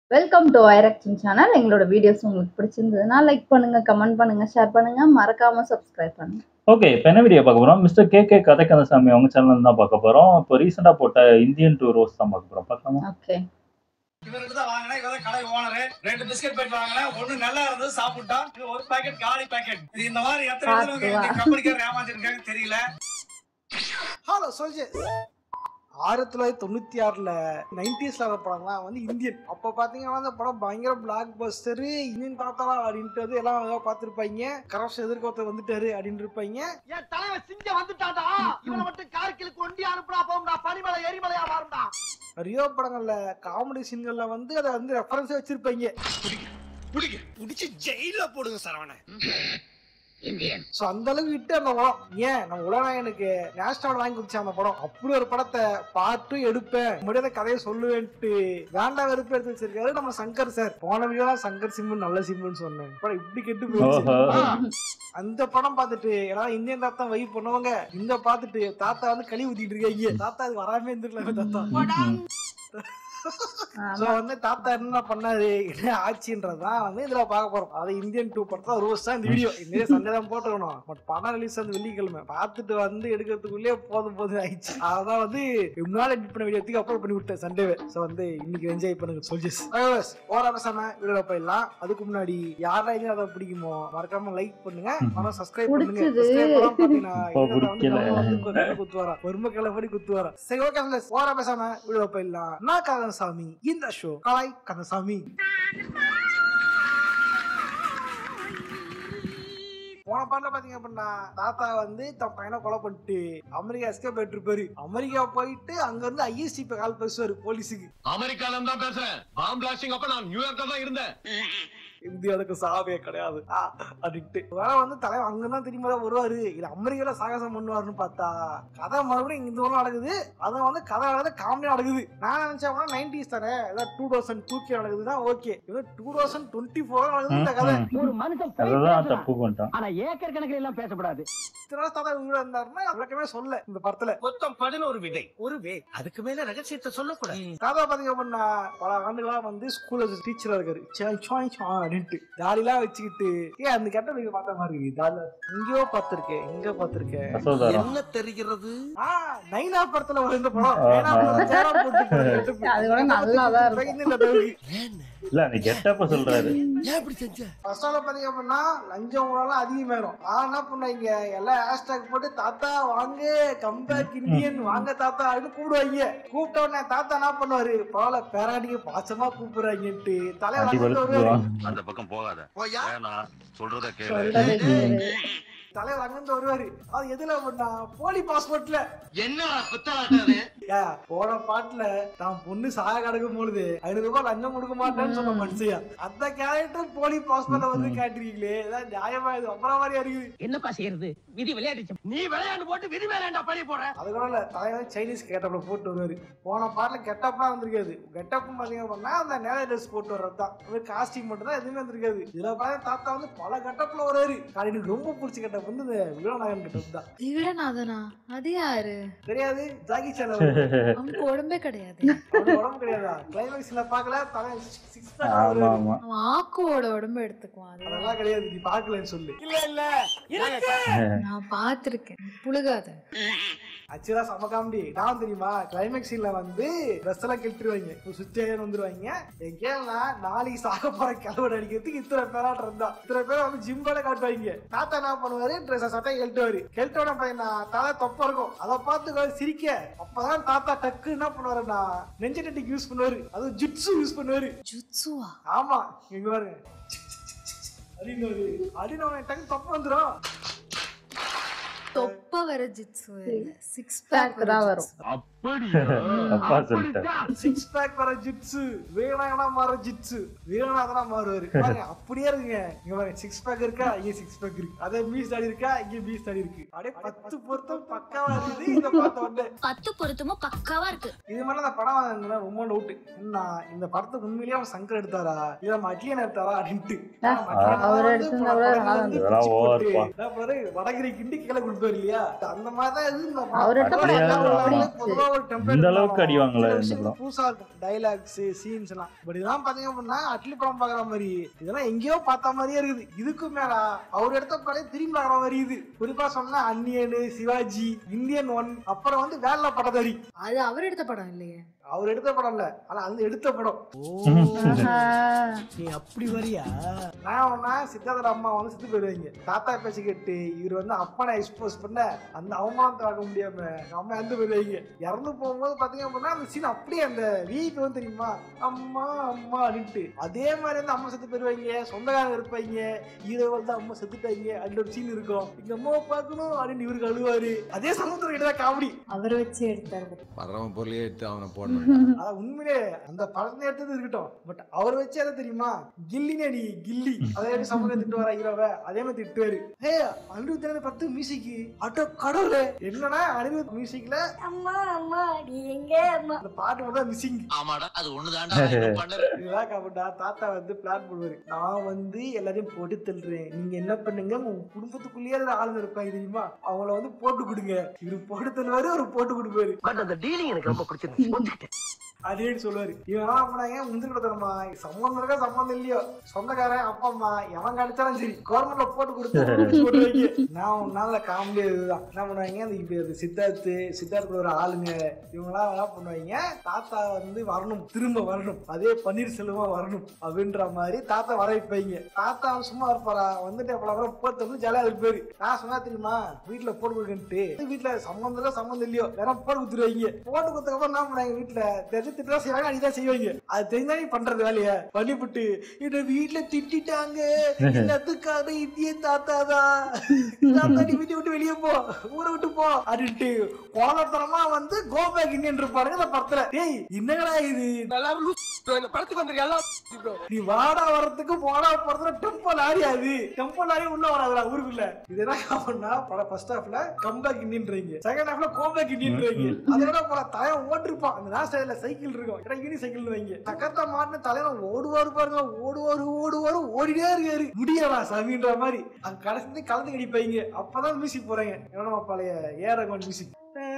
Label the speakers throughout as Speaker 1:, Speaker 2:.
Speaker 1: Welcome to ஐரக்ஷன் channel எங்களோட videos உங்களுக்கு பிடிச்சிருந்ததுன்னா லைக் பண்ணுங்க கமெண்ட் பண்ணுங்க ஷேர் பண்ணுங்க மறக்காம சப்ஸ்கிரைப் பண்ணுங்க
Speaker 2: ஓகே இப்போ என்ன வீடியோ பார்க்க போறோம் மிஸ்டர் கே கே கதைக்கந்தசாமி அவங்க சேனல் தான் பார்க்க போறோம் இப்போ ரீசெண்டாக போட்ட இந்தியன் டூ ரோஸ் தான் பார்க்க போறோம் பார்க்கலாமா
Speaker 1: ஓகே
Speaker 3: இவர்கிட்ட தான் வாங்கினேன் இவர் தான் கடை ஓனரு ரெண்டு பிஸ்கட் பேக்கெட் வாங்கினேன் ஒண்ணு நல்லா இருந்தது சாப்பிட்டா இது ஒரு பாக்கெட் காலி பாக்கெட் இது இந்த மாதிரி எத்தனை
Speaker 1: பார்த்து வா.
Speaker 3: கம்பெனிக்காரர் ஏமாத்திருக்காங்க தெரியல
Speaker 4: ஹலோ சொல்ஜர் ஆயிரத்தி தொள்ளாயிரத்தி தொண்ணூத்தி ஆறுல நைன்டிஸ்ல வர படம்லாம் வந்து இந்தியன் அப்ப பாத்தீங்கன்னா அந்த படம் பயங்கர பிளாக் பஸ்டர் இந்தியன் தாத்தாலா அப்படின்ட்டு வந்து எல்லாம் ஏதோ பார்த்திருப்பாங்க கரப்ஷன் எதிர்க்க ஒருத்தர் வந்துட்டாரு அப்படின்னு இருப்பாங்க
Speaker 5: என் தலைவன் சிங்க வந்துட்டான்டா இவனை மட்டும் கார்கிலுக்கு ஒண்டி அனுப்புனா போகும்டா பனிமலை எரிமலையா மாறும்டா
Speaker 4: நிறைய படங்கள்ல காமெடி சீன்கள்ல வந்து அதை வந்து ரெஃபரன்ஸ் வச்சிருப்பாங்க
Speaker 3: பிடிக்க பிடிச்சி ஜெயில போடுங்க சரவண
Speaker 4: சோ அந்த அளவுக்கு விட்டு அந்த படம் ஏன் நம்ம உலகநாயகனுக்கு நேஷனல் வாங்கி கொடுத்த அந்த படம் அப்படி ஒரு படத்தை பார்த்து எடுப்பேன் முடியாத கதையை சொல்லுவேன்ட்டு வேண்டாம் வெறுப்பு எடுத்து வச்சிருக்காரு நம்ம சங்கர் சார் போன வீடியோ சங்கர் சிம்பு நல்ல சிம்புன்னு சொன்னேன் படம் இப்படி கெட்டு போயிடுச்சு
Speaker 2: ஓஹோ
Speaker 4: அந்த படம் பார்த்துட்டு எல்லாரும் இந்தியன் தாத்தா வை பண்ணுவாங்க இந்த பார்த்துட்டு தாத்தா வந்து களி ஊத்திட்டு இருக்காங்க தாத்தா அது வராம இருந்துருக்கல தாத்தா சோ வந்து தாத்தா என்ன பண்ணாரு என்ன ஆச்சுன்றதுதான் வந்து இதுல பார்க்க போறோம் அது இந்தியன் டூ படத்தா ரோஸ் தான் இந்த வீடியோ இந்த சண்டே தான் போட்டுக்கணும் பட் படம் ரிலீஸ் வந்து வெள்ளிக்கிழமை பார்த்துட்டு வந்து எடுக்கிறதுக்குள்ளே போதும் போதும் ஆயிடுச்சு அதான் வந்து முன்னாடி எடிட் பண்ண வீடியோத்துக்கு அப்லோட் பண்ணி விட்டேன் சண்டேவே சோ வந்து இன்னைக்கு என்ஜாய் பண்ணுங்க சொல்ஜஸ் ஓரா பேசாம வீடியோ போயிடலாம் அதுக்கு முன்னாடி யாராவது அதை பிடிக்குமோ மறக்காம லைக் பண்ணுங்க மனம் சப்ஸ்கிரைப் பண்ணுங்க
Speaker 1: பிடிச்சது.
Speaker 4: Subscribe பண்ணாம பாத்தீங்கன்னா
Speaker 2: இப்போ
Speaker 4: இதுல வந்து
Speaker 2: பிடிக்கல.
Speaker 4: நம்ம வந்து கொஞ்சம் குத்து வரா பொறுமை கிளம்படி குத்து வரா சரி ஓகே ஓரா பேசாம வீடியோ போயிடலாம் நான் கந்தசாமி இந்த ஷோ கலாய் கந்தசாமி போன பாட்டுல பாத்தீங்க அப்படின்னா தாத்தா வந்து தன் பையனை கொலை பண்ணிட்டு அமெரிக்கா எஸ்கேப் போயிட்டு இருப்பாரு அமெரிக்கா போயிட்டு அங்க இருந்து ஐஎஸ்டி கால் பேசுவாரு போலீஸுக்கு
Speaker 6: அமெரிக்கால தான் பேசுறேன் பாம் பிளாஸ்டிங் அப்ப நான் நியூயார்க்ல தான் இருந்தேன்
Speaker 4: இந்தியாவுக்கு சாவே கிடையாது ஆ, அப்படின்ட்டு வேற வந்து தலைவர் அங்கதான் திரும்பி தான் வருவாரு இல்ல அமெரிக்கால சாகசம் பண்ணுவாருன்னு பார்த்தா கதை மறுபடியும் இங்க இந்த ஊர்ல நடக்குது அதை வந்து கதை நடக்குது காமெடியா நடக்குது நான் நினைச்சேன் நைன்டிஸ் தானே ஏதாவது டூ தௌசண்ட் டூ கே நடக்குதுன்னா ஓகே இது டூ தௌசண்ட் டுவெண்ட்டி ஃபோர் நடக்குது இந்த கதை
Speaker 5: ஒரு மனுஷன் போய்
Speaker 2: அதுதான்
Speaker 5: பேசுறான்.
Speaker 2: தப்பு பண்ணிட்டான்
Speaker 5: ஆனா ஏக்கர் கணக்கில் எல்லாம் பேசக்கூடாது
Speaker 4: இத்தனை நாள் தாத்தா உயிரோட இருந்தாருன்னா விளக்கமே சொல்ல இந்த படத்துல
Speaker 3: மொத்தம் பதினோரு விதை ஒரு வே அதுக்கு மேல ரகசியத்தை சொல்லக்கூடாது
Speaker 4: தாத்தா பாத்தீங்க அப்படின்னா பல ஆண்டுகளா வந்து ஸ்கூல்ல டீச்சரா இருக்காரு சாய் சாய் சாய் அப்படின்ட்டு தாடிலாம் வச்சுக்கிட்டு ஏன் அந்த கெட்ட நீங்க பார்த்த மாதிரி இருக்கு தாடில எங்கேயோ பார்த்திருக்கேன் எங்க பார்த்திருக்கேன்
Speaker 2: அசோதாரம்
Speaker 3: என்ன தெரிகிறது
Speaker 4: ஆ, நைனா படத்துல வரும் இந்த படம்
Speaker 2: ஆஹா.
Speaker 4: நைனா படத்துல சேரா போட்டு போட்டு
Speaker 1: அது கூட நல்லாதான் இருக்கும்.
Speaker 4: இந்த தடவை.
Speaker 2: இல்ல அந்த கெட்டப்ப சொல்றாரு
Speaker 3: ஏன் இப்படி செஞ்ச
Speaker 4: First ஆல பாத்தீங்க அப்படின்னா லஞ்சம் ஊழலாம் அதிகமாயிரும் நான் என்ன பண்ணாங்க எல்லாம் ஹேஷ்டாக் போட்டு தாத்தா வாங்க கம்பேக் இந்தியன் வாங்க தாத்தா அப்படின்னு கூப்பிடுவாங்க கூப்பிட்ட உடனே தாத்தா என்ன பண்ணுவாரு பரவாயில்ல பேராடிக்கு பாசமா கூப்பிடுறாங்கன்ட்டு தலைவர்
Speaker 2: அடி
Speaker 4: அங்கிருந்து வருவாரு
Speaker 2: வலுத்துவான்
Speaker 6: அந்த பக்கம் போகாத
Speaker 3: போயா
Speaker 6: வேணா சொல்றத கேளு
Speaker 1: சொல்றது கேளு.
Speaker 4: தலைவர் அங்கிருந்து வருவாரு அது எதுல பண்ணா போலி பாஸ்போர்ட்ல
Speaker 6: என்னடா குத்தாட்டாரு
Speaker 4: ஏ, போன பாட்டுல தான் பொண்ணு சாக கிடக்கும் பொழுது ஐநூறு ரூபாய் லஞ்சம் கொடுக்க மாட்டேன்னு சொன்ன மனுஷியா அந்த கேரக்டர் போலி பாஸ்போர்ட்ல வந்து காட்டுறீங்களே இதான் நியாயமா இது அப்புறம் மாதிரி இருக்குது
Speaker 5: என்னப்பா செய்யறது விதி விளையாட்டு நீ விளையாண்டு போட்டு விதி மேலேண்டா பழி போடுற
Speaker 4: அது கூட இல்ல தலைவர் சைனீஸ் கெட்டப்ல போட்டு வருவாரு போன பாட்டுல கெட்டப்லாம் வந்திருக்காது கெட்டப் பாத்தீங்க அப்படின்னா அந்த நேர ட்ரெஸ் போட்டு வர்றது தான் காஸ்டியூம் மட்டும் தான் எதுவுமே வந்திருக்காது இதுல பாத்தா தாத்தா வந்து பல கெட்டப்ல வருவாரு அது எனக்கு ரொம்ப பிடிச்ச கெட்டப் வந்து இந்த விழநாயகன் கெட்டப் தான்
Speaker 7: விகடநாதனா அது யாரு
Speaker 4: தெரியாது ஜாகி சேனல்
Speaker 7: அவனுக்கு உடம்பே கிடையாது
Speaker 4: உடம்பு கிடையாதா கிளைமேக்ஸ்ல பாக்கல தலை சிக்ஸ்
Speaker 2: ஆமா ஆமா
Speaker 7: அவன் ஆக்குவோட உடம்பு எடுத்துக்குவான் அது
Speaker 4: அதெல்லாம் கிடையாது நீ பாக்கலன்னு சொல்லு
Speaker 7: நான் பார்த்திருக்கேன் புழுகாத
Speaker 4: ஆக்சுவலா செம காமெடி நான் தெரியுமா கிளைமேக்ஸ் சீன்ல வந்து ட்ரெஸ் எல்லாம் கெட்டுருவாங்க சுத்தி வந்துருவாங்க எங்கேயா நாளைக்கு சாக போற கிளவன் அடிக்கிறதுக்கு இத்தனை பேராட்டு இருந்தா இத்தனை பேர் வந்து ஜிம்போட காட்டுவாங்க தாத்தா என்ன பண்ணுவாரு ட்ரெஸ் சட்டை கெட்டுவாரு கெட்டோட பையனா தலை தொப்பா இருக்கும் அதை பார்த்து கொஞ்சம் சிரிக்க அப்பதான் தாத்தா டக்கு என்ன பண்ணுவாருன்னா நெஞ்ச டெட்டிக்கு யூஸ் பண்ணுவாரு அது ஜுட்ஸு யூஸ் பண்ணுவாரு
Speaker 7: ஜுட்சுவா
Speaker 4: ஆமா இங்க பாருங்க அப்படின்னு அப்படின்னு டக்கு தொப்பை வந்துரும்
Speaker 7: தொப்ப வர ஜிட்சு சிக்ஸ்
Speaker 1: Pack
Speaker 7: பேக்
Speaker 1: தான் வரும்
Speaker 2: அப்பா சொல்லிட்டேன்
Speaker 4: சிக்ஸ் பேக் வர ஜிட்ஸு வீணாங்கனா மாற ஜிட்ஸு வீணாதனா மாறுவாரு பாருங்க அப்படியே இருக்குங்க இங்க பாருங்க சிக்ஸ் பேக் இருக்கா இங்க சிக்ஸ் பேக் இருக்கு அதே மீஸ் தாடி இருக்கா இங்க மீஸ் தாடி இருக்கு அப்படியே பத்து பொருத்தம் பக்காவா இருக்குது இத பார்த்த உடனே
Speaker 8: பத்து பொருத்தமும் பக்காவா இருக்கு
Speaker 4: இது மாதிரி அந்த படம் வாங்கினா ரொம்ப டவுட் என்ன இந்த படத்துக்கு உண்மையிலேயே அவன் சங்கர் எடுத்தாரா இல்ல நம்ம அட்லியன் எடுத்தாரா அப்படின்ட்டு
Speaker 1: ஆ, அவர் எடுத்திருந்தா கூட நல்லா
Speaker 4: வந்து
Speaker 2: இதெல்லாம்
Speaker 4: பிச்சு போட்டு,
Speaker 2: overப்பா.
Speaker 4: என்ன பாரு வடகிரி கிண்டி கீழே கொடுப்பாரு இல்லையா அந்த மாதிரி தான் இது இந்த படம்.
Speaker 1: அவர் எடுத்த படம்
Speaker 2: எல்லாம்
Speaker 4: அப்படியே
Speaker 1: ஓடிடுச்சு.
Speaker 4: பொதுவா ஒரு டெம்ப்ளேட்
Speaker 2: இந்த அளவுக்கு அடி வாங்கல இந்த படம்.
Speaker 4: புதுசா இருக்கும் டைலாக்ஸ் சீன்ஸ் எல்லாம் பட் இதெல்லாம் பாத்தீங்க அப்படின்னா அட்லி படம் பாக்குற மாதிரி இதெல்லாம் எங்கேயோ பார்த்த மாதிரியே இருக்குது இதுக்கு மேல அவர் எடுத்த படம் திரும்பி பாக்குற மாதிரி இது குறிப்பா சொன்னா அன்னியனு சிவாஜி இந்தியன் ஒன் அப்புறம் வந்து வேலை படதாரி
Speaker 7: அது அவர் எடுத்த படம் இல்லையே
Speaker 4: அவர் எடுத்த படம் இல்ல ஆனா அந்த எடுத்த படம்
Speaker 1: ஆஹா.
Speaker 4: நீ அப்படி வரியா நான் ஒன்னா சித்தார்த்த அம்மா வந்து செத்து போயிருவாங்க தாத்தா பேச்சு கேட்டு இவர் வந்து அப்பனை எக்ஸ்போஸ் பண்ண அந்த அவமானத்தை ஆக முடியாம அம்மா இறந்து போயிருவாங்க இறந்து போகும்போது பாத்தீங்க அப்படின்னா அந்த சீன் அப்படியே அந்த வீக்கு வந்து தெரியுமா அம்மா அம்மா அப்படின்ட்டு அதே மாதிரி வந்து அம்மா செத்து போயிருவாங்க சொந்தக்காரங்க இருப்பாங்க ஹீரோ வந்து அம்மா செத்துட்டாங்க அப்படின்னு ஒரு சீன் இருக்கும் எங்க அம்மாவை பார்க்கணும் அப்படின்னு இவருக்கு அழுவாரு அதே சமுத்திரம் கிட்ட தான் காமெடி
Speaker 7: அவர் வச்சு எடுத்தாரு
Speaker 6: வர்றவன் பொருளையே எடுத்து அவனை போடணும்
Speaker 4: அதான் உண்மையிலே அந்த படத்தை எடுத்தது இருக்கட்டும் பட் அவர் வச்சு அதை தெரியுமா கில்லினே நீ கில்லி அதை எப்படி சமூகம் திட்டு வர ஹீரோவை அதே மாதிரி திட்டுவாரு ஏ அனிருத் எனக்கு பத்து மியூசிக் அட்டோ கடவுளே என்னன்னா அனிருத் மியூசிக்ல
Speaker 8: அம்மா அம்மா நீ எங்க அம்மா
Speaker 4: அந்த பாட்டு மட்டும் தான் மிஸ்ஸிங்
Speaker 5: ஆமாடா அது ஒண்ணுதான்டா
Speaker 4: இதுதான் காப்பட்டா தாத்தா வந்து பிளான் பண்ணுவாரு நான் வந்து எல்லாரையும் போட்டு தள்ளுறேன் நீங்க என்ன பண்ணுங்க உங்க குடும்பத்துக்குள்ளேயே இருக்கிற ஆளுங்க இருப்பாங்க தெரியுமா அவங்கள வந்து போட்டு கொடுங்க இவரு போட்டு தள்ளுவாரு அவரு போட்டு கொடுப்பாரு
Speaker 5: பட் அந்த டீலிங் எனக்கு ரொம்ப பிடிச்சிருந்துச்சு
Speaker 4: அப்படின்னு சொல்லுவாரு இவன் பண்ணாங்க முந்திரி கொடுத்தனமா சம்பந்தம் இருக்கா சம்பந்தம் இல்லையோ சொந்தக்காரன் அப்பா அம்மா எவன் கிடைச்சாலும் சரி கவர்மெண்ட்ல போட்டு கொடுத்து போட்டுருவாங்க நான் ஒரு நாள்ல காமெடி இதுதான் என்ன பண்ணுவாங்க அந்த இப்படி ஒரு சித்தார்த்து சித்தார்த்து ஒரு ஆளுங்க இவங்களாம் என்ன பண்ணுவாங்க தாத்தா வந்து வரணும் திரும்ப வரணும் அதே பன்னீர்செல்வமா வரணும் அப்படின்ற மாதிரி தாத்தா வர வைப்பாங்க தாத்தா அவன் சும்மா இருப்பாரா வந்துட்டு அப்புறம் போட்டு வந்து ஜாலியா இருப்பாரு நான் சொன்னா தெரியுமா வீட்டுல போட்டு கொடுக்கன்ட்டு வீட்டுல சம்பந்தம் இல்ல சம்பந்தம் இல்லையோ வேற போட்டு கொடுத்துருவாங்க போட்டு கொடுத்ததுக்கு அப்புறம் என்ன பண்ணாங்க வீட்டுல தெரிஞ்சு திட்டா செய்வாங்க அடிதான் செய்வாங்க அது தெரிஞ்சா நீ பண்றது வேலைய பண்ணிவிட்டு என்ன வீட்டுல திட்டிட்டாங்க எல்லாத்துக்காக இந்திய தாத்தா தான் தாத்தா நீ வீட்டை விட்டு வெளியே போ ஊரை விட்டு போ அப்படின்ட்டு கோலத்தனமா வந்து கோபேக் இந்தியன் இருப்பாருங்க அந்த படத்துல டேய் என்னடா இது
Speaker 5: படத்துக்கு வந்துருக்கா
Speaker 4: நீ வாடா வரதுக்கு போடா போறதுல டெம்போ லாரி அது டெம்போ லாரி உள்ள வராதுடா ஊருக்குள்ள இது என்ன ஆகும்னா படம் ஃபர்ஸ்ட் ஹாஃப்ல கம்பேக் இந்தியன்றீங்க செகண்ட் ஹாஃப்ல கோபேக் இந்தியன்றீங்க அதோட போல தலைவன் ஓட்டிருப்பான் அந்த லாஸ்ட் சைடுல சைக்கிள் இருக்கும் ஏன்னா யூனி சைக்கிள் வைங்க சக்கத்த மாட்டின தலைவன் ஓடுவாரு பாருங்க ஓடுவாரு ஓடுவாரு ஓடிட்டே இருக்காரு முடியலா சாமின்ற மாதிரி அங்க கடைசி கலந்து கடிப்பாங்க அப்பதான் மியூசிக் போறாங்க ஏன்னா பழைய ஏரகன் மியூசிக்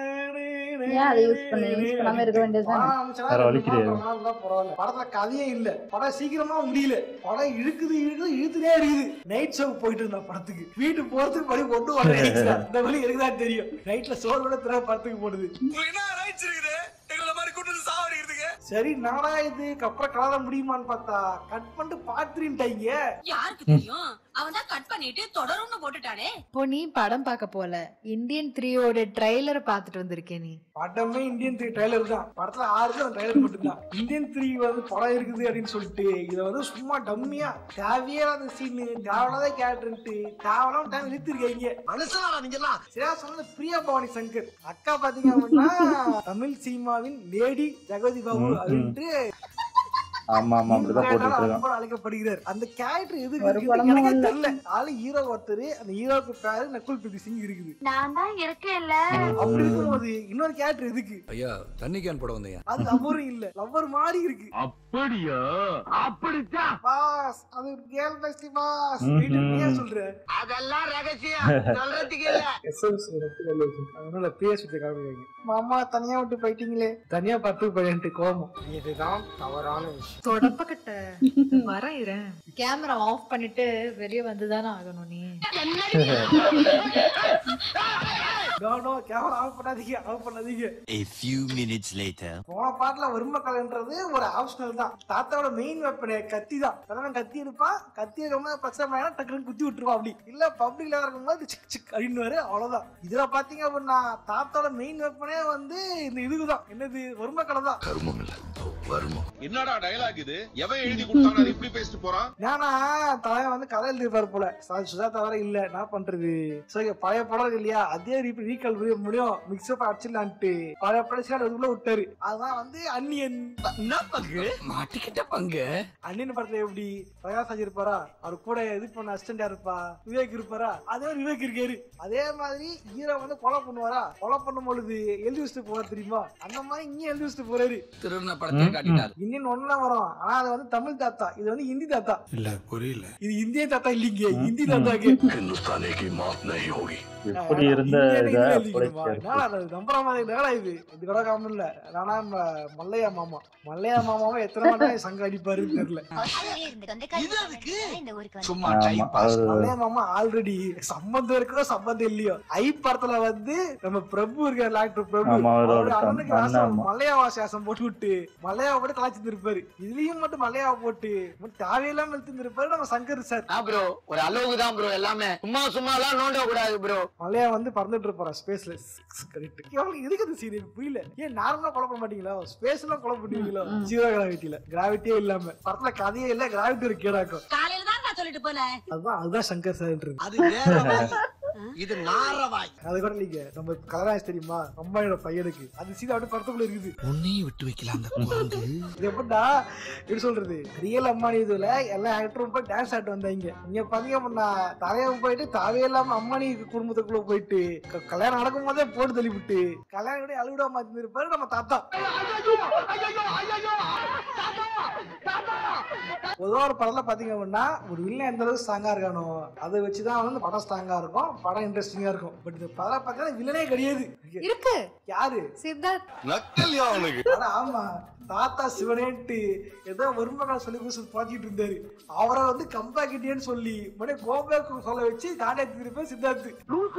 Speaker 1: ஏன் அதை யூஸ் பண்ண யூஸ் பண்ணாம இருக்க வேண்டியதுதானே
Speaker 2: வேற வழி கிடையாது.
Speaker 4: பரவாயில்ல படத்துல கதையே இல்ல படம் சீக்கிரமா முடியல படம் இழுக்குது இழுக்குது இழுத்துட்டே இருக்குது நைட் ஷோ போயிட்டு இருந்தா படத்துக்கு வீட்டுக்கு போறதுக்கு வழி ஒன்று வர இந்த வழி இருக்குதான் தெரியும் நைட்ல சோறு கூட திரை படத்துக்கு போடுது
Speaker 3: உங்களுக்கு என்ன ரைட்ஸ் இருக்குது எங்களை மாதிரி கூட்டு சாவடிக்கிறதுக்கு
Speaker 4: சரி நானா இதுக்கு அப்புறம் கலர முடியுமான்னு பார்த்தா கட் பண்ணிட்டு பாத்துருட்டாங்க
Speaker 8: யாருக்கு தெரியும் அவன் தான் கட் பண்ணிட்டு தொடரும்னு போட்டுட்டானே
Speaker 7: இப்போ நீ படம் பார்க்க போல இந்தியன் த்ரீயோட ட்ரைலர் பார்த்துட்டு வந்திருக்கேன் நீ
Speaker 4: படமே இந்தியன் த்ரீ ட்ரைலர் தான் படத்துல ஆறு தான் ட்ரைலர் மட்டும்தான் இந்தியன் த்ரீ வந்து படம் இருக்குது அப்படின்னு சொல்லிட்டு இதை வந்து சும்மா டம்மியா தேவையான சீனு தேவையில்லாத கேரக்டர்ன்ட்டு தேவையில்லாம டைம் இழுத்துருக்கீங்க
Speaker 5: மனுஷனா நீங்க எல்லாம்
Speaker 4: சரியா சொன்னது பிரியா பவானி சங்கர் அக்கா பாத்தீங்க அப்படின்னா தமிழ் சினிமாவின் லேடி ஜெகவதி பாபு அப்படின்ட்டு
Speaker 2: ஆமா ஆமா அப்படிதான் போட்டுட்டு இருக்கான்
Speaker 4: அன்போடு அழைக்கப்படுகிறார் அந்த கேரக்டர் எது
Speaker 1: ஒரு
Speaker 4: இருக்குன்னு
Speaker 1: படமும்
Speaker 4: எனக்கே
Speaker 1: இல்ல.
Speaker 4: தெரியல ஆளு ஹீரோ ஒருத்தர் அந்த ஹீரோக்கு பேரு நக்குல் பிரீத் சிங் இருக்குது
Speaker 8: நான் தான் இருக்கேன்ல
Speaker 4: அப்படி இருக்கும்போது இன்னொரு கேரக்டர் எதுக்கு
Speaker 6: ஐயா தண்ணி கேன் போட வந்தீங்க
Speaker 4: அது லவ்வரும் இல்ல லவ்வர் மாதிரி இருக்கு
Speaker 6: அப்படியா அப்படித்தான்
Speaker 4: பாஸ் அது கேர்ள் பெஸ்டி பாஸ்
Speaker 2: ம்ஹும்.
Speaker 4: வீட்டு நீயே சொல்ற
Speaker 5: அதெல்லாம் ரகசியம் சொல்றதுக்கு இல்ல
Speaker 4: எஸ்எஸ் அதனால பேஸ் விட்டு காமிக்காங்க மாமா தனியா விட்டு போயிட்டீங்களே தனியா பத்து போயிட்டு கோபம் இதுதான் தவறான விஷயம்
Speaker 7: தொடப்பக்கட்ட வரேன் கேமரா ஆஃப் பண்ணிட்டு வெளியே வந்துதானே ஆகணும் நீ
Speaker 4: நோ நோ கேமரா ஆஃப் பண்ணாதீங்க ஆஃப் பண்ணாதீங்க
Speaker 9: A few minutes later.
Speaker 4: போன பாட்டுல வறுமை கலைன்றது ஒரு ஆப்ஷனல் தான் தாத்தாவோட மெயின் வெப்பனே கத்தி தான் தலைவன் கத்தி இருப்பான் கத்தி இருக்கும்போது பிரச்சனை பண்ணா டக்குனு குத்தி விட்டுருவான் அப்படி இல்ல பப்ளிக்ல இருக்கும்போது சிக் சிக் அப்படின்னு அவ்வளவுதான் இதுல பாத்தீங்க அப்படின்னா தாத்தாவோட மெயின் வெப்பனே வந்து இந்த இதுதான் என்னது வறுமை கலை தான்
Speaker 6: கருமம் இல்ல வருமம் என்னடா டயலாக் இது எவன் எழுதி கொடுத்தாங்க இப்படி பேசிட்டு போறான்
Speaker 4: ஏன்னா தலைவன் வந்து கதை எழுதிருப்பாரு போல சு- சுஜாதா வர இல்ல என்ன பண்றது சரி பழைய படம் இருக்கு இல்லையா அதே ரீபி ரீகால் பண்ண முடியும் மிக்ஸ்அப் அடிச்சிடலான்ட்டு பழைய படம் சரி அதுக்குள்ள விட்டாரு அதான் வந்து அன்னியன்
Speaker 5: என்ன பங்கு
Speaker 6: மாட்டிக்கிட்ட பங்கு
Speaker 4: அன்னியன் படத்துல எப்படி பிரகாஷ் இருப்பாரா அவர் கூட இது பண்ண அசிஸ்டண்டா இருப்பா விவேக் இருப்பாரா அதே மாதிரி விவேக் இருக்காரு அதே மாதிரி ஹீரோ வந்து கொலை பண்ணுவாரா கொலை பண்ணும் பொழுது எழுதி வச்சுட்டு போவார் தெரியுமா அந்த மாதிரி இங்கேயும் எழுதி வச்சுட்டு போறாரு
Speaker 6: திருந படத்தை காட்டினார்
Speaker 4: இந்தியன் ஒன்னா வரும் ஆனா அது வந்து தமிழ் தாத்தா இது வந்து ஹிந்தி தாத்தா
Speaker 6: இல்ல புரியல
Speaker 4: இது இந்திய தாத்தா இல்லைங்க ஹிந்தி தாத்தாக்கு
Speaker 6: हिंदुस्तानी की मौत नहीं होगी
Speaker 2: எப்படி இருந்த
Speaker 4: இந்தியன்
Speaker 2: இதை
Speaker 4: இதுல
Speaker 2: அப்படியே
Speaker 4: எழுதிக்கணுமா?
Speaker 2: சேர்த்து.
Speaker 4: என்னடா அது நம்புற மாதிரி என்னடா இது இது கூட காமன் இல்ல நானா ம- மல்லையா மாமா மல்லையா மாமாவும் எத்தனை மணி சங்க அடிப்பாருன்னு தெரியல
Speaker 5: சும்மா
Speaker 2: ஆமா
Speaker 5: டைம் பாஸ்
Speaker 2: அவரு
Speaker 4: மல்லையா மாமா ஆல்ரெடி சம்பந்தம் இருக்கோ சம்பந்தம் இல்லையோ ஐ படத்துல வந்து நம்ம பிரபு இருக்காரு ஆக்டர் பிரபு
Speaker 2: ஆமா, அவரோட
Speaker 4: அவரு
Speaker 2: son.
Speaker 4: அண்ணனுக்கு
Speaker 2: அண்ணன்,
Speaker 4: வாசம்
Speaker 2: ஆமா.
Speaker 4: மல்லையாவா சேசம் போட்டு விட்டு மல்லையாவை போட்டு கலாச்சிட்டு இருப்பாரு இதுலயும் மட்டும் மல்லையாவை போட்டு மட்டும் தேவையில்லாம இழுத்து இருப்பாரு நம்ம சங்கர் சார்
Speaker 5: ப்ரோ ஒரு அளவுக்கு தான் ப்ரோ எல்லாமே சும்மா சும்மா எல்லாம் நோண்ட கூடாது ப்ரோ
Speaker 4: மலையா வந்து பறந்துட்டு இருப்பாரா ஸ்பேஸ்ல கரெக்ட் அவங்களுக்கு எதுக்கு அந்த சீன் எனக்கு புரியல ஏன் நார்மலா கொலை பண்ண மாட்டீங்களா ஸ்பேஸ் எல்லாம் கொலை பண்ணுவீங்களோ ஜீரோ கிராவிட்டில கிராவிட்டியே இல்லாம படத்துல கதையே இல்ல கிராவிட்டி ஒரு கேடாக்கும்
Speaker 8: காலையில தான் நான் சொல்லிட்டு போனேன்
Speaker 4: அதுதான் அதுதான் சங்கர் சார்
Speaker 5: அது வேற வாய் இது நார வாய்
Speaker 4: அது கூட இல்லைங்க நம்ம கலராஜ் தெரியுமா அம்மாயோட பையனுக்கு அது சீன் அப்படியே படத்துக்குள்ள இருக்குது
Speaker 5: உன்னையும் விட்டு வைக்கலாம் அந்த குரங்கு
Speaker 4: இது எப்படின்னா எப்படி சொல்றது ரியல் அம்மானி இதுல எல்லா ஆக்டரும் போய் டான்ஸ் ஆட்டு வந்தாங்க இங்க பாத்தீங்க அப்படின்னா தலைவன் போயிட்டு தாவே இல்லாம அம்மானி குடும்பத்துக்குள்ள போயிட்டு க- கல்யாணம் நடக்கும் போதே போட்டு தள்ளி விட்டு கல்யாணம் கூட அழுவிடா மாத்தி இருப்பாரு நம்ம தாத்தா பொதுவா ஒரு படத்துல பாத்தீங்க அப்படின்னா ஒரு வில்லன் எந்த அளவுக்கு ஸ்ட்ராங்கா இருக்கானோ அதை வச்சுதான் வந்து படம் ஸ்ட்ராங்கா இருக்கும் படம் இன்ட்ரெஸ்டிங்கா இருக்கும் பட் இந்த படம் பாத்தீங்கன்னா வில்லனே கிடையாது
Speaker 7: இருக்கு
Speaker 4: யாரு
Speaker 7: சித்தார்த்
Speaker 6: நக்கல்யா அவனுக்கு
Speaker 4: ஆனா ஆமா தாத்தா சிவனேன்ட்டு ஏதோ ஒருமகன் சொல்லி கொடுத்து பாத்திட்டு இருந்தாரு அவரை வந்து கம்பாக்கிட்டேன்னு சொல்லி மறுபடியும் கோபேக்கு சொல்ல வச்சு காண்டா திருப்பி சித்தார்த்து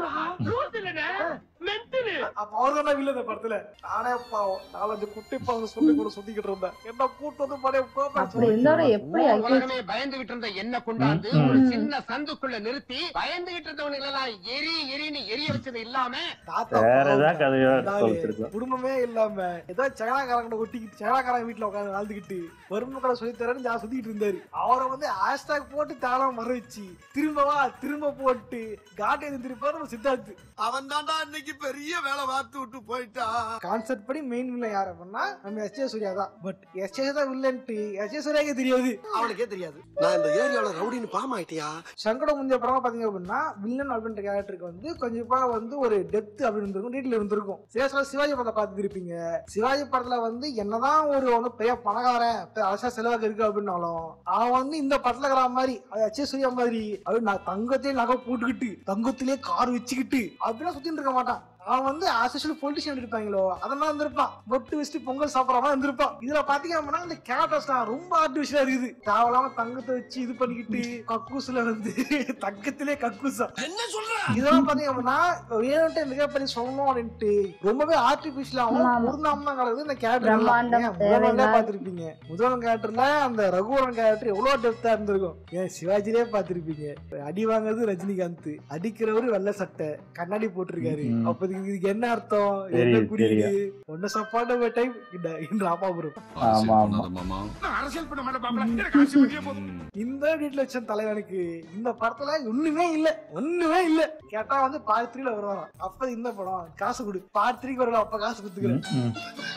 Speaker 4: அப்ப அவர் தானே வில்ல இந்த படத்துல நானே பாவம் நாலஞ்சு குட்டி பாவம் சொல்லி கூட சுத்திக்கிட்டு இருந்தேன் என்ன கூட்டு வந்து மறுபடியும்
Speaker 1: அப்படி இருந்தோட எப்படி ஐக்கிய
Speaker 5: உலகமே பயந்துகிட்டு இருந்த என்ன கொண்டாந்து
Speaker 2: ம்.
Speaker 5: ஒரு சின்ன சந்துக்குள்ள நிறுத்தி பயந்துகிட்டு இருந்தவனுங்க எல்லாம் எரி எரின்னு எரிய வச்சது இல்லாம
Speaker 4: தாத்தா
Speaker 2: வேற
Speaker 4: பாவம்.
Speaker 2: ஏதாவது கதையோ
Speaker 4: அதாவது
Speaker 2: சொல்லிருக்கலாம்
Speaker 4: குடும்பமே இல்லாம ஏதோ சகனாக்காரங்க ஒட்டிக்கிட்டு சகனாக்காரங்க வீட்டுல உட்காந்து வாழ்ந்துக்கிட்டு வறுமக்களை சொல்லி தரேன்னு ஜா சுத்திட்டு இருந்தாரு அவரை வந்து ஹேஷ்டாக் போட்டு தாளம் மற வச்சு திரும்பவா திரும்ப போட்டு காட்டை திருப்பாரு நம்ம சித்தார்த்து
Speaker 5: அவன் தாண்டா இன்னைக்கு பெரிய வேலை பார்த்து விட்டு போயிட்டான்
Speaker 4: கான்செப்ட் படி மெயின் வில்லன் யார் அப்படின்னா நம்ம எஸ் ஜே சூர்யா தான் பட் எஸ் ஜே தான் வில்லன்ட்டு எஸ் ஜே சூர்யாக்கே தெரியாது
Speaker 5: அவனுக்கே தெரியாது நான் இந்த ஏரியாவில் ரவுடின்னு பாம் ஆயிட்டியா
Speaker 4: சங்கடம் முந்தைய படம் பாத்தீங்க அப்படின்னா வில்லன் அப்படின்ற கேரக்டருக்கு வந்து கொஞ்சமா வந்து ஒரு டெப்த் அப்படின்னு இருந்திருக்கும் டீட்டெயில் இருந்திருக்கும் சில சில சிவாஜி படத்தை பார்த்துருப்பீங்க சிவாஜி படத்துல வந்து என்னதான் ஒரு வந்து பெரிய பணக்காரன் பெரிய அரசா செலவாக இருக்கு அப்படின்னாலும் அவன் வந்து இந்த படத்துல இருக்கிற மாதிரி அது அச்சே சூர்யா மாதிரி அது நான் தங்கத்தையே நகை போட்டுக்கிட்டு தங்கத்திலேயே கார் வச்சுக்கிட்டு அப்படிலாம் சுத்திட்டு இருக்க மாட்டான் அவன் வந்து ஆசோசியல் பொலிட்டிஷியன் இருப்பாங்களோ அதெல்லாம் இருந்திருப்பான் பொட்டு வச்சுட்டு பொங்கல் சாப்பிட்ற மாதிரி இருந்திருப்பான் இதுல பாத்தீங்க அப்படின்னா இந்த கேரக்டர்ஸ்லாம் ரொம்ப ஆர்டிபிஷியலா இருக்குது தேவையில்லாம தங்கத்தை வச்சு இது பண்ணிக்கிட்டு கக்கூசுல வந்து தங்கத்திலே கக்கூசா
Speaker 5: என்ன சொல்ற
Speaker 4: இதெல்லாம் பாத்தீங்க அப்படின்னா வேணும்ட்டு மிகப்பெரிய சொல்லணும் அப்படின்ட்டு ரொம்பவே ஆர்டிபிஷியலாவும்
Speaker 1: ஆமா.
Speaker 4: பொருந்தாம தான் கிடக்குது இந்த
Speaker 1: பிரம்மாண்டம்
Speaker 4: கேரக்டர் முதல்வன்
Speaker 1: தேவையில்லாத-
Speaker 4: பாத்திருப்பீங்க முதல்வன் கேரக்டர்ல அந்த ரகுவரன் கேரக்டர் எவ்வளவு டெப்தா இருந்திருக்கும் ஏன் சிவாஜிலே பாத்திருப்பீங்க அடி வாங்குறது ரஜினிகாந்த் அடிக்கிறவரு வெள்ளை சட்டை கண்ணாடி போட்டிருக்காரு
Speaker 2: ம்.
Speaker 4: அப்ப இதுக்கு இதுக்கு என்ன அர்த்தம் என்ன
Speaker 2: தெரியுது,
Speaker 4: புரியுது ஒன்னு சப்பாட்ட டைம் இந்த ராமாபுரம்
Speaker 2: ஆமா ஆமா
Speaker 6: மாமா
Speaker 5: அரசியல் பண்ண மாட்டேன் பாப்பல எனக்கு ஆசை வெளியே போதும்
Speaker 4: இந்த வீட்டுல வச்ச தலைவனுக்கு இந்த படத்துல ஒண்ணுமே இல்ல ஒண்ணுமே இல்ல கேட்டா வந்து பார்ட் த்ரீல வருவாங்க அப்ப இந்த படம் காசு கொடு பார்ட் த்ரீக்கு வரலாம் அப்ப காசு கொடுத்துக்கிறேன்
Speaker 2: ம், ம்.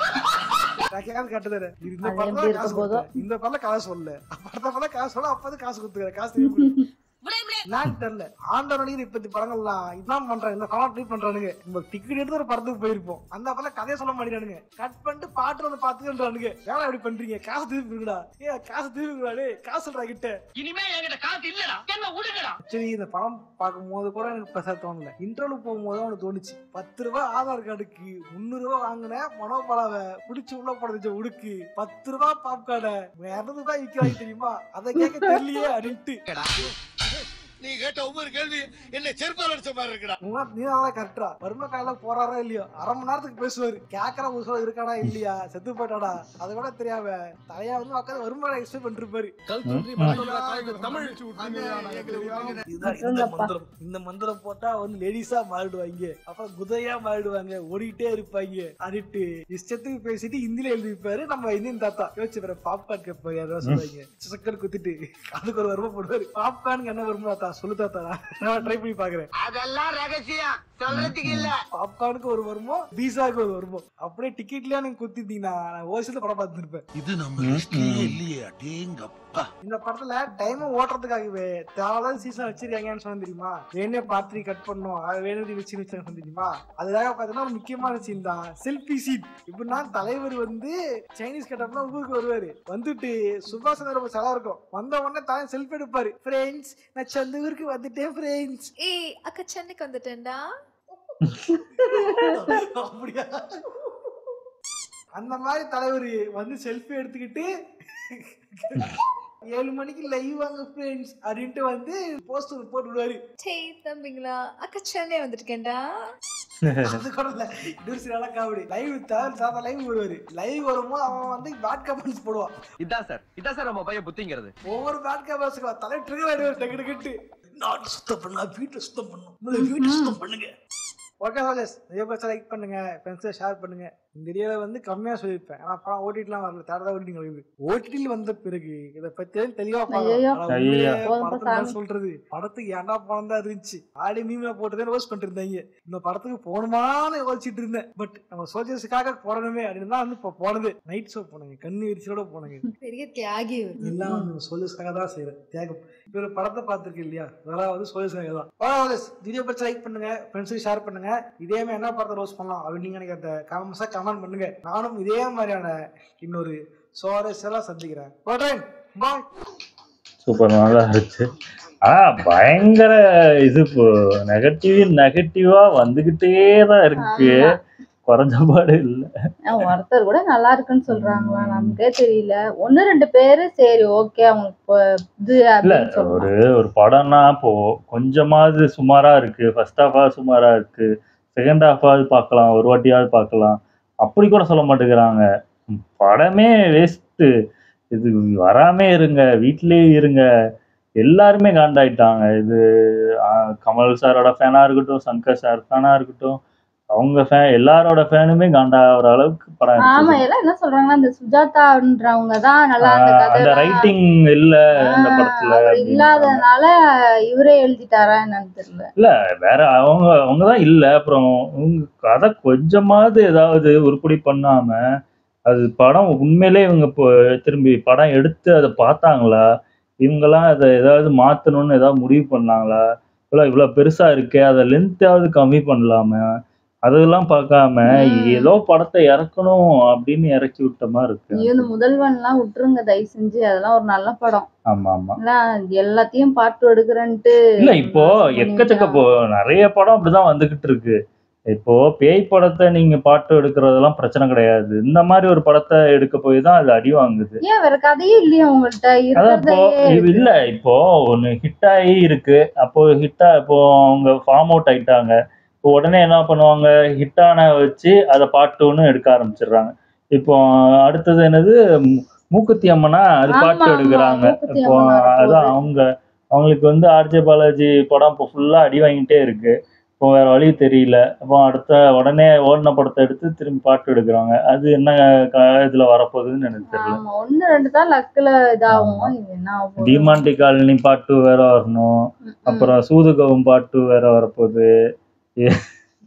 Speaker 4: நான் கேட்க கட்டுதரேன் இந்த
Speaker 1: அது
Speaker 4: படம்
Speaker 1: எப்படி இருக்க
Speaker 4: காசு
Speaker 1: போதோ?
Speaker 4: கொடுத்தேன். இந்த படம் காசு சொல்லல படத்தை படம் காசு சொல்ல அப்ப காசு கொடுத்துக்கிறேன் காசு திருப்பி கொடு.
Speaker 8: விடே விடே
Speaker 4: நான் தெரியல ஆண்டவன் இப்ப இந்த படங்கள்லாம் இதான் பண்றாங்க இந்த படம் ட்ரீட் பண்றானுங்க நம்ம டிக்கெட் எடுத்து ஒரு படத்துக்கு போயிருப்போம் அந்த படம் கதையை சொல்ல மாட்டேங்கிறானுங்க கட் பண்ணிட்டு பாட்டு வந்து பாத்துக்கன்றானுங்க வேலை எப்படி பண்றீங்க காசு திருப்பிங்கடா ஏ காசு திருப்பிங்கடா டேய் காசு சொல்றா கிட்ட
Speaker 5: இனிமே என்கிட்ட காசு இல்லடா என்ன விடுங்கடா
Speaker 4: சரி இந்த படம் பார்க்கும்போது கூட எனக்கு பெருசா தோணல இன்டர்வியூ போகும்போது தான் அவனுக்கு தோணுச்சு பத்து ரூபாய் ஆதார் கார்டுக்கு முந்நூறு ரூபாய் வாங்கின மனோபலாவை பிடிச்சி உள்ள போட வச்ச உடுக்கு பத்து ரூபாய் பாப்கார்டை இரநூறு ரூபாய் விற்கிறாங்க தெரியுமா அதை கேட்க தெரியலையே அப்படின்ட்டு
Speaker 6: நீ கேட்ட ஒவ்வொரு கேள்வி என்ன செருப்பால் அடிச்ச மாதிரி இருக்குடா
Speaker 4: உங்க- நீ தான் கரெக்டா வறுமை கால போறாரா இல்லையோ அரை மணி நேரத்துக்கு பேசுவாரு கேக்குற ஒரு சொல்ல இருக்காடா இல்லையா செத்து போயிட்டாடா அது கூட தெரியாம தலையா வந்து உட்காந்து வறுமை எக்ஸ்பிளைன் பண்ணிட்டு இருப்பாரு
Speaker 5: தமிழ்
Speaker 4: இதுதான் இந்த
Speaker 1: அப்புறங்கப்பா.
Speaker 4: மந்திரம் இந்த மந்திரம் போட்டா வந்து லேடிஸா மாறிடுவாங்க அப்புறம் குதையா மாறிடுவாங்க ஓடிட்டே இருப்பாங்க அடிட்டு இஷ்டத்துக்கு பேசிட்டு ஹிந்தில எழுதி வைப்பாரு நம்ம இந்தியன் தாத்தா யோசிச்சு வேற பாப்கார்ன் கேட்பாரு யாராவது சொல்லுவாங்க சக்கர் குத்திட்டு அதுக்கு ஒரு வருமா போடுவாரு பாப்கார்னுக்கு என்ன வருமா தாத்தா சொல்லு தாத்தா நான் ட்ரை பண்ணி பாக்குறேன்
Speaker 5: அதெல்லாம் ரகசியம் சொல்றதுக்கு இல்ல
Speaker 4: பாப்கார்னுக்கு ஒரு வருமோ பீஸாக்கு ஒரு வருமோ அப்படியே டிக்கெட்லயே நீங்க குத்திட்டீங்கன்னா நான் ஓசில படம் பார்த்துருப்பேன்
Speaker 6: இது நம்ம லிஸ்ட்லயே இல்லையே அடேங்கப்பா
Speaker 4: இந்த படத்துல டைம் ஓட்டுறதுக்காகவே தேவையில்லாத சீசன் வச்சிருக்காங்கன்னு சொன்ன தெரியுமா வேணே பார்த்து கட் பண்ணோம் அது வேணுதி வச்சு வச்சாங்க தெரியுமா அதுக்காக பாத்தீங்கன்னா ஒரு முக்கியமான சீன் தான் செல்ஃபி சீட் இப்படின்னா தலைவர் வந்து சைனீஸ் கட்டப்னா ஊருக்கு வருவாரு வந்துட்டு சுபாஷ் சந்திர போஸ் எல்லாம் இருக்கும் வந்த உடனே தான் செல்ஃபி எடுப்பாரு ஃப்ரெண்ட்ஸ் நான் சொந்த ஊருக்கு வந்துட்டேன் ஃப்ரெண்ட்ஸ்
Speaker 7: ஏய் அக்கா சென்னைக்கு வந்துட்டேன்டா
Speaker 4: அப்படியா அந்த மாதிரி தலைவர் வந்து செல்ஃபி எடுத்துக்கிட்டு ஏழு மணிக்கு லைவ் வாங்க ஃப்ரெண்ட்ஸ் அப்படின்ட்டு வந்து போஸ்டர் போட்டு விடுவாரு
Speaker 7: சரி தம்பிங்களா அக்கா சென்னை வந்துருக்கேன்டா
Speaker 4: அது கூட இல்ல இன்னொரு சில காமெடி லைவ் தவிர சாதா லைவ் வருவாரு லைவ் வரும்போது அவன் வந்து பேட் கமெண்ட்ஸ் போடுவான்
Speaker 5: இதான் சார் இதான் சார் நம்ம பையன் புத்திங்கிறது
Speaker 4: ஒவ்வொரு பேட் கமெண்ட்ஸ்க்கு தலை ட்ரிகர் ஆயிடுவார் டக்கு டக்குட்டு நாட்டு சுத்தம் பண்ணலாம் வீட்டை சுத்தம் பண்ணும் உங்களை வீட்டை சுத்தம் பண்ணுங்க ஓகே சாலேஸ் நிறைய பேர் லைக் பண்ணுங்க ஃப்ரெண்ட்ஸை ஷேர் பண்ணுங்க இந்த வீடியோவில் வந்து கம்மியாக சொல்லியிருப்பேன் ஆனால் படம் ஓடிட்டுலாம் வரல தேடா ஓடிட்டு வருது ஓடிடியில் வந்த பிறகு இதை பத்தி தெளிவாக
Speaker 1: ஐயையோ.
Speaker 2: ஐயையோ.
Speaker 4: படத்தை சொல்றது படத்துக்கு ஏன்டா படம் தான் இருந்துச்சு ஆடி மீமியா போட்டுதான் ரோஸ் பண்ணிட்டு இருந்தாங்க இந்த படத்துக்கு போகணுமான்னு யோசிச்சுட்டு இருந்தேன் பட் நம்ம சோல்ஜர்ஸுக்காக போடணுமே அப்படின்னு தான் வந்து இப்போ போனது நைட் ஷோ போனங்க கண்ணு விரிச்சலோட போனங்க
Speaker 7: பெரிய தியாகி இவரு.
Speaker 4: எல்லாம் வந்து சோல்ஜர்ஸ்க்காக தான் செய்யறேன் தியாகம் இப்போ ஒரு படத்தை பார்த்துருக்கு இல்லையா அதெல்லாம் வந்து சோல்ஜர்ஸ்க்காக தான் பரவாயில்ல வீடியோ பற்றி லைக் பண்ணுங்க ஃப்ரெண்ட்ஸுக்கு ஷேர் பண்ணுங்க இதே மாதிரி என்ன படத்தை ரோஸ் பண்ணலாம் அப்படின்னு நீங்க நினைக்கிறத காமெண்ட்ஸாக கமெண்ட் பண்ணுங்க நானும் இதே மாதிரியான இன்னொரு சுவாரஸ்யெல்லாம் சந்திக்கிறேன் போட்டேன் பாய்
Speaker 2: சூப்பர் நல்லா இருந்துச்சு ஆனா பயங்கர இது நெகட்டிவ் நெகட்டிவா வந்துகிட்டே தான் இருக்கு
Speaker 1: ஆமா.
Speaker 2: குறைஞ்ச பாடு இல்ல
Speaker 1: ஆஹ் ஒருத்தர் கூட நல்லா இருக்குன்னு சொல்றாங்களா நமக்கே தெரியல ஒண்ணு ரெண்டு பேரு சரி ஓகே அவங்களுக்கு இப்ப இது
Speaker 2: இல்ல
Speaker 1: அப்படின்னு சொல்லலாம்
Speaker 2: ஒரு ஒரு படம்னா இப்போ கொஞ்சமாவது சுமாரா இருக்கு ஃபர்ஸ்ட் ஹாஃபாவது சுமாரா இருக்கு செகண்ட் ஹாஃபாவது பார்க்கலாம் ஒரு வாட்டியாவது பார்க்கலாம் அப்படி கூட சொல்ல மாட்டேங்கிறாங்க ம், படமே வேஸ்ட்டு இது வராமே இருங்க வீட்டிலேயே இருங்க எல்லாருமே காண்டாயிட்டாங்க இது ஆ, கமல் சாரோட ஃபேனா இருக்கட்டும் சங்கர் சார் ஃபேனா இருக்கட்டும் அவங்க ஃபேன் எல்லாரோட ஃபேனுமே காண்டாகிற அளவுக்கு படம்
Speaker 1: ஆமா
Speaker 2: இருக்குது
Speaker 1: எல்லாம் என்ன சொல்றாங்கன்னா இந்த சுஜாதான்றவங்க தான் நல்லா அந்த
Speaker 2: ஆ, அந்த
Speaker 1: கதை
Speaker 2: ரைட்டிங் இல்ல இந்த படத்துல
Speaker 1: அவர்
Speaker 2: அப்படின்றாங்க.
Speaker 1: இல்லாதனால இவரே எழுதிட்டாரா என்னன்னு தெரியல
Speaker 2: இல்ல வேற அவங்க அவங்க தான் இல்ல அப்புறம் உங்க கதை கொஞ்சமாவது ஏதாவது உருப்படி பண்ணாம அது படம் உண்மையிலே இவங்க இப்போ திரும்பி படம் எடுத்து அதை பார்த்தாங்களா இவங்கெல்லாம் அதை ஏதாவது மாத்தணும்னு ஏதாவது முடிவு பண்ணாங்களா இவ்வளோ இவ்வளோ பெருசா இருக்கே அதை லென்த்தாவது கம்மி பண்ணலாம அதெல்லாம் பார்க்காம
Speaker 1: ம்.
Speaker 2: ஏதோ படத்தை இறக்கணும் அப்படின்னு இறக்கி விட்ட மாதிரி இருக்கு
Speaker 1: ஐயோ இந்த முதல்வன்லாம் விட்டுருங்க தயவு செஞ்சு அதெல்லாம் ஒரு நல்ல படம்
Speaker 2: ஆமா ஆமா
Speaker 1: எல்லாம் எல்லாத்தையும் பாட்டு எடுக்கிறேன்ட்டு
Speaker 2: இல்ல இப்போ
Speaker 1: நாசம்
Speaker 2: எக்கச்சக்க இப்போ நிறைய படம் அப்படிதான் வந்துகிட்டு இருக்கு இப்போ பேய் படத்தை நீங்க பாட்டு எடுக்கிறதெல்லாம் பிரச்சனை கிடையாது இந்த மாதிரி ஒரு படத்தை எடுக்க போய் தான் அது அடி வாங்குது
Speaker 1: ஏன் வேற கதையே இல்லையா உங்கள்ட்ட
Speaker 2: அதான் இப்போ
Speaker 1: இருக்கிறதே
Speaker 2: இது இல்ல இப்போ ஒண்ணு ஹிட் ஆகி இருக்கு அப்போ ஹிட்டா இப்போ அவங்க ஃபார்ம் அவுட் ஆயிட்டாங்க இப்போ உடனே என்ன பண்ணுவாங்க ஹிட்டான வச்சு அதை பாட்டு ஒன்று எடுக்க ஆரம்பிச்சிடுறாங்க இப்போ அடுத்தது என்னது மு- மூக்குத்தி அம்மனா அது
Speaker 1: ஆமா,
Speaker 2: பாட்டு
Speaker 1: ஆமா,
Speaker 2: எடுக்கிறாங்க
Speaker 1: மூக்குத்தி
Speaker 2: இப்போ
Speaker 1: அம்மன் வரப்போகுது.
Speaker 2: அதான் அவங்க அவங்களுக்கு வந்து ஆர்ஜே பாலாஜி படம் இப்போ ஃபுல்லா அடி வாங்கிட்டே இருக்கு இப்போ வேற வழி தெரியல அப்போ அடுத்த உடனே ஓடின படத்தை எடுத்து திரும்பி பாட்டு எடுக்கிறாங்க அது என்ன க- இதுல வரப்போகுதுன்னு எனக்கு தெரியல
Speaker 1: ஆமா ஒண்ணு ரெண்டு தான் லக்குல இதாகும் இது என்ன ஆகும்
Speaker 2: டிமாண்டி காலனி பாட்டு வேற வரணும் அப்புறம் சூதுகவும் பாட்டு வேற வரப்போகுது ஏ-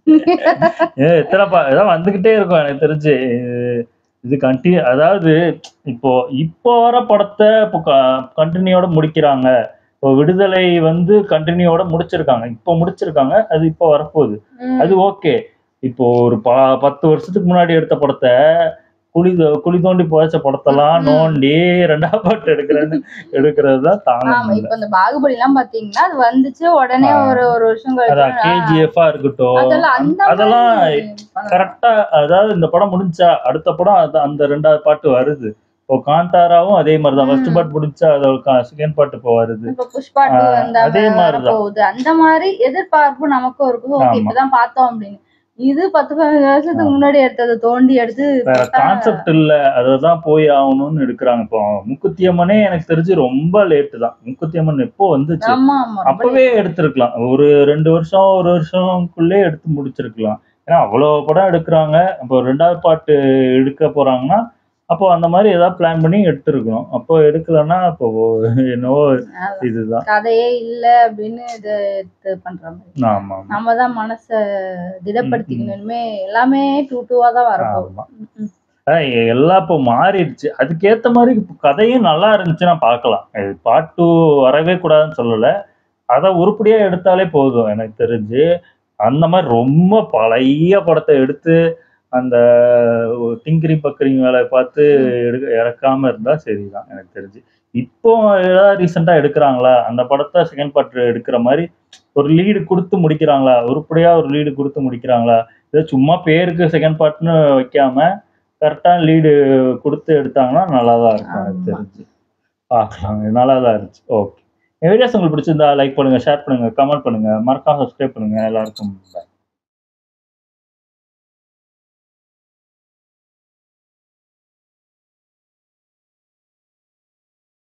Speaker 2: ஏ எத்தனை பா இதான் வந்துகிட்டே இருக்கும் எனக்கு தெரிஞ்சு இது- இது கண்டினியூ அதாவது இப்போ இப்போ வர படத்தை இப்போ கண்டினியூட முடிக்கிறாங்க இப்போ விடுதலை வந்து கண்டினியூட முடிச்சிருக்காங்க இப்போ முடிச்சிருக்காங்க அது இப்போ வரப்போகுது
Speaker 1: ம்.
Speaker 2: அது ஓகே இப்போ ஒரு ப பத்து வருஷத்துக்கு முன்னாடி எடுத்த படத்தை குழி தோ- குழி தோண்டி புதைச்ச படத்தெல்லாம்
Speaker 1: ம்.
Speaker 2: நோண்டி ரெண்டாவது பாட்டு எடுக்கிறேன்னு எடுக்கிறது தான் தாங்க
Speaker 1: ஆமா
Speaker 2: முடியல
Speaker 1: இப்ப இந்த பாகுபலி எல்லாம் பாத்தீங்கன்னா அது வந்துச்சு உடனே
Speaker 2: ஆ.
Speaker 1: ஒரு ஒரு வருஷம்
Speaker 2: அதான்
Speaker 1: கழிச்சு
Speaker 2: கேஜிஎஃபா இருக்கட்டும்
Speaker 1: அதெல்லாம் அந்த
Speaker 2: அதெல்லாம்
Speaker 1: மாதிரி பண்ணலாம்.
Speaker 2: கரெக்டா அதாவது இந்த படம் முடிஞ்சா அடுத்த படம் அது அந்த ரெண்டாவது பாட்டு வருது இப்போ காந்தாராவும் அதே மாதிரி தான் ஃபர்ஸ்ட்
Speaker 1: ம்.
Speaker 2: பாட்டு முடிஞ்சா அதோட செகண்ட் பாட்டு இப்போ வருது
Speaker 1: இப்ப புஷ்பா டூ
Speaker 2: ஆ,
Speaker 1: அந்த
Speaker 2: அதே மாதிரிதான்.
Speaker 1: போகுது அந்த மாதிரி எதிர்பார்ப்பு நமக்கும் இருக்கும் ஓகே
Speaker 2: ஆமா.
Speaker 1: இப்பதான் பார்த்தோம் அப்படின்னு இது பத்து பதினஞ்சு வருஷத்துக்கு
Speaker 2: ஆமா.
Speaker 1: முன்னாடி எடுத்தது தோண்டி எடுத்து
Speaker 2: வேற
Speaker 1: போட்டா-
Speaker 2: கான்செப்ட் இல்ல அததான் போய் ஆகணும்னு எடுக்கிறாங்க இப்போ முக்குத்தியம்மனே எனக்கு தெரிஞ்சு ரொம்ப லேட்டு தான் முக்குத்தியம்மன் எப்போ வந்துச்சு
Speaker 1: ஆமா ஆமா ரொம்ப
Speaker 2: அப்பவே எடுத்திருக்கலாம் ஒரு ரெண்டு வருஷம் ஒரு வருஷம்குள்ளே எடுத்து முடிச்சிருக்கலாம் ஏன்னா அவ்வளோ படம் எடுக்கிறாங்க இப்போ ரெண்டாவது பாட்டு எடுக்க போறாங்கன்னா அப்போ அந்த மாதிரி ஏதாவது பிளான் பண்ணி எடுத்திருக்கணும் அப்போ எடுக்கலைன்னா அப்போ என்னவோ இதுதான்
Speaker 1: கதையே இல்ல அப்படின்னு இது இது பண்ற மாதிரி
Speaker 2: ஆமா ஆமா
Speaker 1: நம்ம தான் மனச திடப்படுத்திக்கணுமே எல்லாமே டூ டூவா தான் வரப்போகுது
Speaker 2: ஆமா அதான் எல்லாம் இப்போ மாறிடுச்சு அதுக்கேத்த மாதிரி இப்ப கதையும் நல்லா இருந்துச்சுன்னா பார்க்கலாம் பார்ட் டூ வரவே கூடாதுன்னு சொல்லல அதை உருப்படியா எடுத்தாலே போதும் எனக்கு தெரிஞ்சு அந்த மாதிரி ரொம்ப பழைய படத்தை எடுத்து அந்த திங்கிரி பக்கரிங் வேலை பார்த்து எடுக்க இறக்காம இருந்தா சரிதான் எனக்கு தெரிஞ்சு இப்போ ஏதாவது ரீசெண்டா எடுக்கிறாங்களா அந்த படத்தை செகண்ட் பார்ட் எடுக்கிற மாதிரி ஒரு லீடு கொடுத்து முடிக்கிறாங்களா உருப்படியா ஒரு லீடு கொடுத்து முடிக்கிறாங்களா ஏதோ சும்மா பேருக்கு செகண்ட் பார்ட்னு வைக்காம கரெக்டான லீடு கொடுத்து எடுத்தாங்கன்னா நல்லா தான் இருக்கும் எனக்கு
Speaker 1: ஆமா.
Speaker 2: தெரிஞ்சு பார்க்கலாம் நல்லா தான் இருந்துச்சு ஓகே என் வீடியோஸ் உங்களுக்கு பிடிச்சிருந்தா லைக் பண்ணுங்க ஷேர் பண்ணுங்க கமெண்ட் பண்ணுங்க மறக்காம சப்ஸ்கிரைப் பண்ணுங்க எல்லாருக்கும் bye.